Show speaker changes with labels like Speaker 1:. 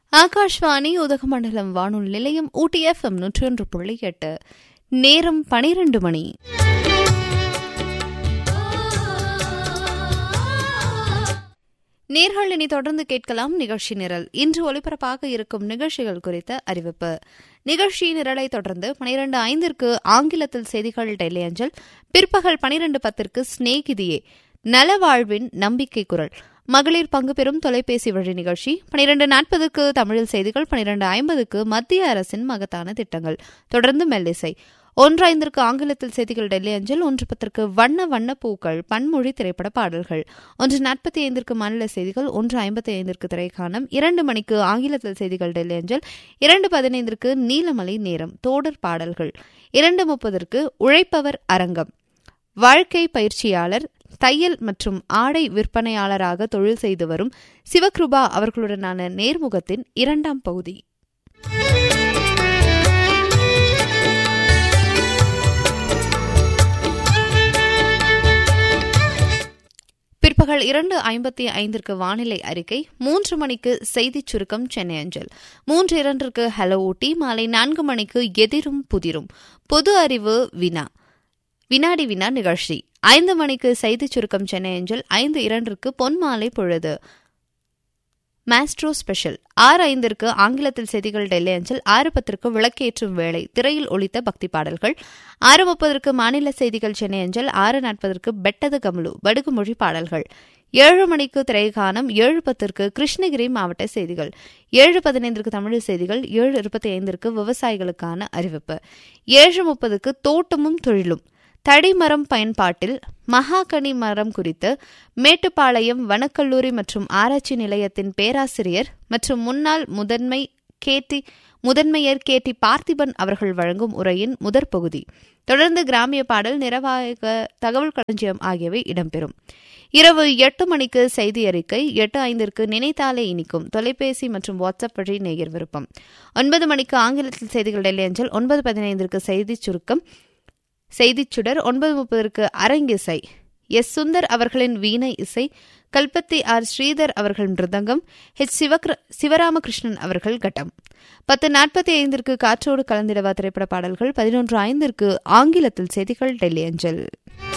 Speaker 1: ஆகாஷ்வாணி உதகமண்டலம் வானொலி நிலையம் ஊட்டி எஃப்எம் நூற்றி ஒன்று புள்ளி எட்டு நேரம் பனிரெண்டு மணி நேர்கள் இனி தொடர்ந்து கேட்கலாம் நிகழ்ச்சி நிரல் இன்று ஒலிபரப்பாக இருக்கும் நிகழ்ச்சிகள் குறித்த அறிவிப்பு நிகழ்ச்சி நிரலை தொடர்ந்து பனிரெண்டு ஐந்திற்கு ஆங்கிலத்தில் செய்திகள் டெல்லி அஞ்சல் பிற்பகல் பனிரெண்டு பத்திற்கு ஸ்நேகிதியே நலவாழ்வின் நம்பிக்கை குரல் மகளிர் பங்கு பெறும் தொலைபேசி வழி நிகழ்ச்சி பனிரெண்டு நாற்பதுக்கு தமிழில் செய்திகள் பனிரெண்டு ஐம்பதுக்கு மத்திய அரசின் மகத்தான திட்டங்கள் தொடர்ந்து மெல்லிசை ஒன்று ஐந்திற்கு ஆங்கிலத்தில் செய்திகள் டெல்லி அஞ்சல் ஒன்று பத்திற்கு வண்ண வண்ண பூக்கள் பன்மொழி திரைப்பட பாடல்கள் ஒன்று நாற்பத்தி ஐந்திற்கு மாநில செய்திகள் ஒன்று ஐம்பத்தி ஐந்திற்கு திரைக்காணம் இரண்டு மணிக்கு ஆங்கிலத்தில் செய்திகள் டெல்லி அஞ்சல் இரண்டு பதினைந்திற்கு நீலமலை நேரம் தோடர் பாடல்கள் இரண்டு முப்பதற்கு உழைப்பவர் அரங்கம் வாழ்க்கை பயிற்சியாளர் தையல் மற்றும் ஆடை விற்பனையாளராக தொழில் செய்து வரும் சிவகிருபா அவர்களுடனான நேர்முகத்தின் இரண்டாம் பகுதி பிற்பகல் இரண்டு ஐம்பத்தி ஐந்திற்கு வானிலை அறிக்கை மூன்று மணிக்கு செய்திச் சுருக்கம் சென்னை அஞ்சல் மூன்று இரண்டிற்கு ஹலோ ஊட்டி மாலை நான்கு மணிக்கு எதிரும் புதிரும் பொது அறிவு வினா வினாடி வினா நிகழ்ச்சி ஐந்து மணிக்கு செய்திச் சுருக்கம் சென்னை அஞ்சல் ஐந்து இரண்டிற்கு பொன்மாலை பொழுது மாஸ்ட்ரோ ஸ்பெஷல் ஆறு ஐந்திற்கு ஆங்கிலத்தில் செய்திகள் டெல்லி அஞ்சல் ஆறு பத்திற்கு விளக்கேற்றும் வேளை திரையில் ஒலித்த பக்தி பாடல்கள் ஆறு முப்பதற்கு மாநில செய்திகள் சென்னை அஞ்சல் ஆறு நாற்பதற்கு பெட்டது கமலு படுகுமொழி பாடல்கள் ஏழு மணிக்கு திரைகானம் ஏழு பத்திற்கு கிருஷ்ணகிரி மாவட்ட செய்திகள் ஏழு பதினைந்திற்கு தமிழ் செய்திகள் ஏழு இருபத்தி ஐந்திற்கு விவசாயிகளுக்கான அறிவிப்பு ஏழு முப்பதுக்கு தோட்டமும் தொழிலும் தடிமரம் பயன்பாட்டில் மகாகனி மரம் குறித்து மேட்டுப்பாளையம் வனக்கல்லூரி மற்றும் ஆராய்ச்சி நிலையத்தின் பேராசிரியர் மற்றும் முன்னாள் முதன்மை கேடி முதன்மையர் கே டி பார்த்திபன் அவர்கள் வழங்கும் உரையின் முதற் பகுதி தொடர்ந்து கிராமிய பாடல் நிறவாக தகவல் களஞ்சியம் ஆகியவை இடம்பெறும் இரவு எட்டு மணிக்கு செய்தி அறிக்கை எட்டு ஐந்திற்கு நினைத்தாலே இனிக்கும் தொலைபேசி மற்றும் வாட்ஸ்அப் வழி நேயர் விருப்பம் ஒன்பது மணிக்கு ஆங்கிலத்தில் செய்திகள் டெல்லி அஞ்சல் ஒன்பது பதினைந்திற்கு செய்திச் சுருக்கம் செய்திச் சுடர் ஒன்பது முப்பதற்கு அரங்கிசை எஸ் சுந்தர் அவர்களின் வீணை இசை கல்பத்தி ஆர் ஸ்ரீதர் அவர்கள் மிருதங்கம் ஹெச் சிவக்ர சிவராமகிருஷ்ணன் அவர்கள் கட்டம் பத்து நாற்பத்தி ஐந்திற்கு காற்றோடு கலந்திடவா திரைப்பட பாடல்கள் பதினொன்று ஐந்திற்கு ஆங்கிலத்தில் செய்திகள் டெல்லி அஞ்சல்